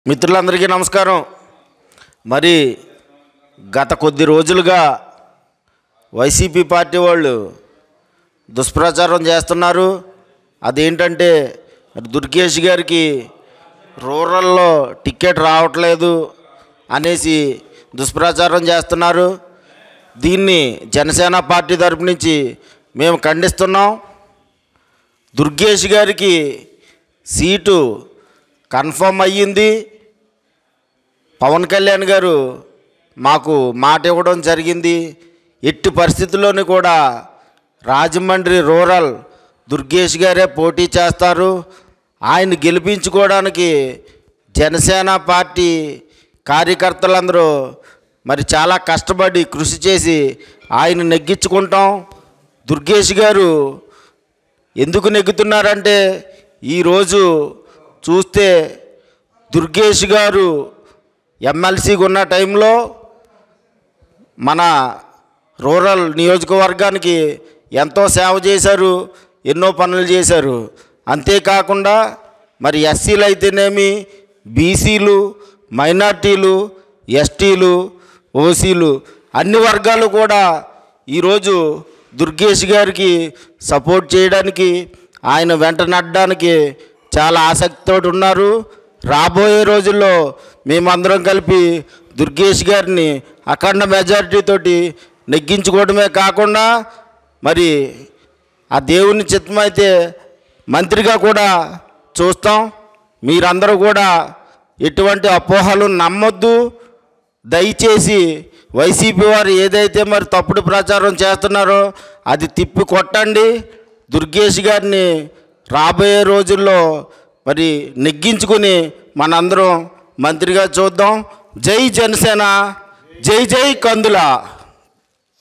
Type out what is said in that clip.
మిత్రులందరికీ నమస్కారం మరి గత కొద్ది రోజులుగా వైసీపీ పార్టీ వాళ్ళు దుష్ప్రచారం చేస్తున్నారు అదేంటంటే మరి దుర్గేష్ గారికి రూరల్లో టికెట్ రావట్లేదు అనేసి దుష్ప్రచారం చేస్తున్నారు దీన్ని జనసేన పార్టీ తరపు నుంచి మేము ఖండిస్తున్నాం దుర్గేష్ గారికి సీటు కన్ఫర్మ్ అయ్యింది పవన్ కళ్యాణ్ గారు మాకు మాట ఇవ్వడం జరిగింది ఎట్టి పరిస్థితుల్లోనూ కూడా రాజమండ్రి రూరల్ దుర్గేష్ గారే పోటీ చేస్తారు ఆయన గెలిపించుకోవడానికి జనసేన పార్టీ కార్యకర్తలందరూ మరి చాలా కష్టపడి కృషి చేసి ఆయన నెగ్గించుకుంటాం దుర్గేష్ గారు ఎందుకు నెగ్గుతున్నారంటే ఈరోజు చూస్తే దుర్గేష్ గారు ఎమ్మెల్సీగా ఉన్న టైంలో మన రూరల్ నియోజకవర్గానికి ఎంతో సేవ చేశారు ఎన్నో పనులు చేశారు అంతేకాకుండా మరి ఎస్సీలు అయితేనేమి బీసీలు మైనార్టీలు ఎస్టీలు ఓసీలు అన్ని వర్గాలు కూడా ఈరోజు దుర్గేష్ గారికి సపోర్ట్ చేయడానికి ఆయన వెంట నడడానికి చాలా ఆసక్తితో ఉన్నారు రాబోయే రోజుల్లో మేమందరం కలిపి దుర్గేష్ గారిని అఖండ మెజారిటీతోటి నెగ్గించుకోవడమే కాకుండా మరి ఆ దేవుని చిత్తమైతే మంత్రిగా కూడా చూస్తాం మీరందరూ కూడా ఎటువంటి అపోహలు నమ్మొద్దు దయచేసి వైసీపీ వారు ఏదైతే మరి తప్పుడు ప్రచారం చేస్తున్నారో అది తిప్పి కొట్టండి దుర్గేష్ గారిని రాబోయే రోజుల్లో మరి నెగ్గించుకుని మనందరం మంత్రిగా చూద్దాం జై జనసేన జై జై కందుల